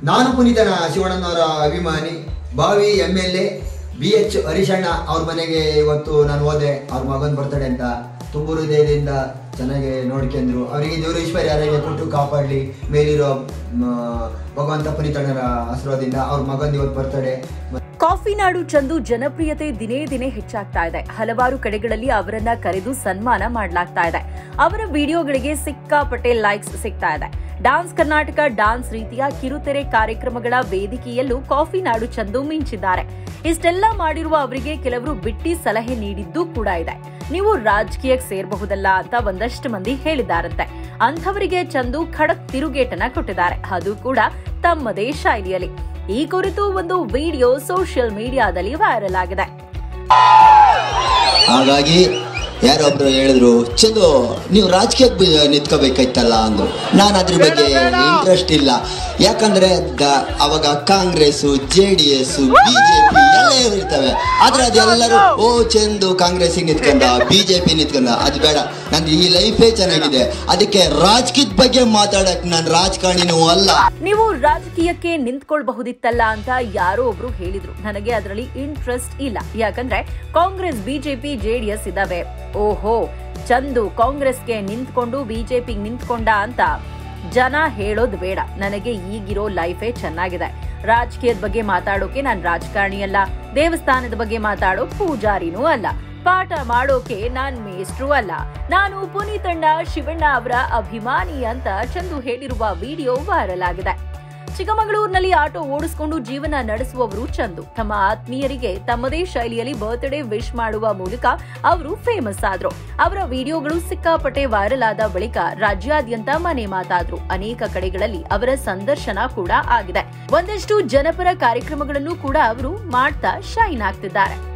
ನಾನು ಪುನೀತನ ಶಿವಣ್ಣನವರ ಅಭಿಮಾನಿ ಬಾವಿ M L A B H Harishanna ಅವ್ರ ಮನೆಗೆ ಇವತ್ತು ನಾನು ಹೋದೆ ಅವ್ರ ಮಗನ ಬರ್ತಡೆ ಅಂತ ತುಂಬು ಹೃದಯದಿಂದ ಚೆನ್ನಾಗಿ ನೋಡ್ಕೊಂಡ್ರು ಅವರಿಗೆ ದೇವರು ಈಶ್ವರ್ಯ ಆರೋಗ್ಯ ಕೊಟ್ಟು ಕಾಪಾಡಲಿ ಮೇಲಿರೋ ಮ, ಭಗವಂತ ಪುನೀತಣ್ಣರ ಆಶೀರ್ವಾದದಿಂದ ಅವ್ರ ಮಗನ ಇವತ್ತು ಬರ್ತಡೆ ಕಾಫಿ ನಾಡು ಚಂದು ಜನಪ್ರಿಯತೆ ದಿನೇ ದಿನೇ ಹೆಚ್ಚಾಗ್ತಾ ಇದೆ ಹಲವಾರು ಕಡೆಗಳಲ್ಲಿ ಅವರನ್ನ ಕರೆದು ಸನ್ಮಾನ ಮಾಡಲಾಗ್ತಾ ಇದೆ ಅವರ ವಿಡಿಯೋಗಳಿಗೆ ಸಿಕ್ಕಾಪಟ್ಟೆ ಲೈಕ್ಸ್ ಸಿಗ್ತಾ ಇದೆ ಡಾನ್ಸ್ ಕರ್ನಾಟಕ ಡಾನ್ಸ್ ರೀತಿಯ ಕಿರುತೆರೆ ಕಾರ್ಯಕ್ರಮಗಳ ವೇದಿಕೆಯಲ್ಲೂ ಕಾಫಿ ನಾಡು ಚಂದು ಮಿಂಚಿದ್ದಾರೆ ಇಷ್ಟೆಲ್ಲ ಮಾಡಿರುವ ಅವರಿಗೆ ಕೆಲವರು ಬಿಟ್ಟಿ ಸಲಹೆ ನೀಡಿದ್ದೂ ಕೂಡ ಇದೆ ನೀವು ರಾಜಕೀಯಕ್ಕೆ ಸೇರಬಹುದಲ್ಲ ಅಂತ ಒಂದಷ್ಟು ಮಂದಿ ಹೇಳಿದ್ದಾರಂತೆ ಅಂಥವರಿಗೆ ಚಂದು ಖಡಕ್ ತಿರುಗೇಟನ ಕೊಟ್ಟಿದ್ದಾರೆ ಅದು ಕೂಡ ತಮ್ಮದೇ ಶೈಲಿಯಲ್ಲಿ ಈ ಕುರಿತು ಒಂದು ವಿಡಿಯೋ ಸೋಷಿಯಲ್ ಮೀಡಿಯಾದಲ್ಲಿ ವೈರಲ್ ಆಗಿದೆ ಹಾಗಾಗಿ ಯಾರೊಬ್ರು ಹೇಳಿದ್ರು ಚಂದು ನೀವು ರಾಜಕೀಯಕ್ಕೆ ಬಿ- ನಿಂತ್ಕೋಬೇಕಾಯ್ತಲ್ಲ ಅಂದ್ರು ನಾನು ಅದ್ರ ಬಗ್ಗೆ ಇಂಟ್ರೆಸ್ಟ್ ಇಲ್ಲ ಯಾಕಂದ್ರೆ ದ- ಅವಾಗ Congress J D S BJP ಎಲ್ಲ ಇರ್ತವೆ ಆದ್ರೆ ಅದೆಲ್ಲರೂ ಓ ಚಂದು ಕಾಂಗ್ರೆಸ್ಸಿಗೆ ನಿಂತ್ಕೊಂಡ ಬಿಜೆಪಿ ನಿಂತ್ಕೊಂಡ ಅದು ಬೇಡ ನಂದು ಈ ಲೈಫೇ ಚೆನ್ನಾಗಿದೆ ಅದಕ್ಕೆ ರಾಜಕೀಯದ ಬಗ್ಗೆ ಮಾತಾಡಕ್ ನಾನು ರಾಜಕಾರಣಿನೂ ಅಲ್ಲ ನೀವು ರಾಜಕೀಯಕ್ಕೆ ನಿಂತ್ಕೊಳ್ಬಹುದಿತ್ತಲ್ಲ ಅಂತ ಯಾರೋ ಒಬ್ರು ಹೇಳಿದ್ರು ನನಗೆ ಅದರಲ್ಲಿ ಇಂಟ್ರೆಸ್ಟ್ ಇಲ್ಲ ಯಾಕಂದ್ರೆ ಕಾಂಗ್ರೆಸ್ ಬಿಜೆಪಿ ಜೆಡಿಎಸ್ ಇದಾವೆ ಓಹೋ ಚಂದು ಕಾಂಗ್ರೆಸ್ಗೆ ನಿಂತ್ಕೊಂಡು ಬಿಜೆಪಿ ನಿಂತ್ಕೊಂಡ ಅಂತ ಜನ ಹೇಳೋದ್ ಬೇಡ ನನಗೆ ಈಗಿರೋ ಲೈಫೇ ಚೆನ್ನಾಗಿದೆ ರಾಜಕೀಯದ ಬಗ್ಗೆ ಮಾತಾಡೋಕೆ ನಾನು ರಾಜಕಾರಣಿ ಅಲ್ಲ ದೇವಸ್ಥಾನದ ಬಗ್ಗೆ ಮಾತಾಡೋ ಪೂಜಾರಿನೂ ಅಲ್ಲ ಪಾಠ ಮಾಡೋಕೆ ನಾನ್ ಮೇಷ್ಟ್ರು ಅಲ್ಲ ನಾನು ಪುನೀತಣ್ಣ ಶಿವಣ್ಣ ಅವರ ಅಭಿಮಾನಿ ಅಂತ ಚಂದು ಹೇಳಿರುವ ವಿಡಿಯೋ ವೈರಲ್ ಆಗಿದೆ ಚಿಕ್ಕಮಗಳೂರಿನಲ್ಲಿ ಆಟೋ ಓಡಿಸಿಕೊಂಡು ಜೀವನ ನಡೆಸುವವರು ಚಂದು ತಮ್ಮ ಆತ್ಮೀಯರಿಗೆ ತಮ್ಮದೇ ಶೈಲಿಯಲ್ಲಿ ಬರ್ತ್ಡೇ ವಿಶ್ ಮಾಡುವ ಮೂಲಕ ಅವರು ಫೇಮಸ್ ಆದ್ರು ಅವರ ವಿಡಿಯೋಗಳು ಸಿಕ್ಕಾಪಟ್ಟೆ ವೈರಲ್ ಆದ ಬಳಿಕ ರಾಜ್ಯಾದ್ಯಂತ ಮನೆ ಮಾತಾದ್ರು ಅನೇಕ ಕಡೆಗಳಲ್ಲಿ ಅವರ ಸಂದರ್ಶನ ಕೂಡ ಆಗಿದೆ ಒಂದಷ್ಟು ಜನಪರ ಕಾರ್ಯಕ್ರಮಗಳನ್ನು ಕೂಡ ಅವರು ಮಾಡ್ತಾ ಶೈನ್ ಆಗ್ತಿದ್ದಾರೆ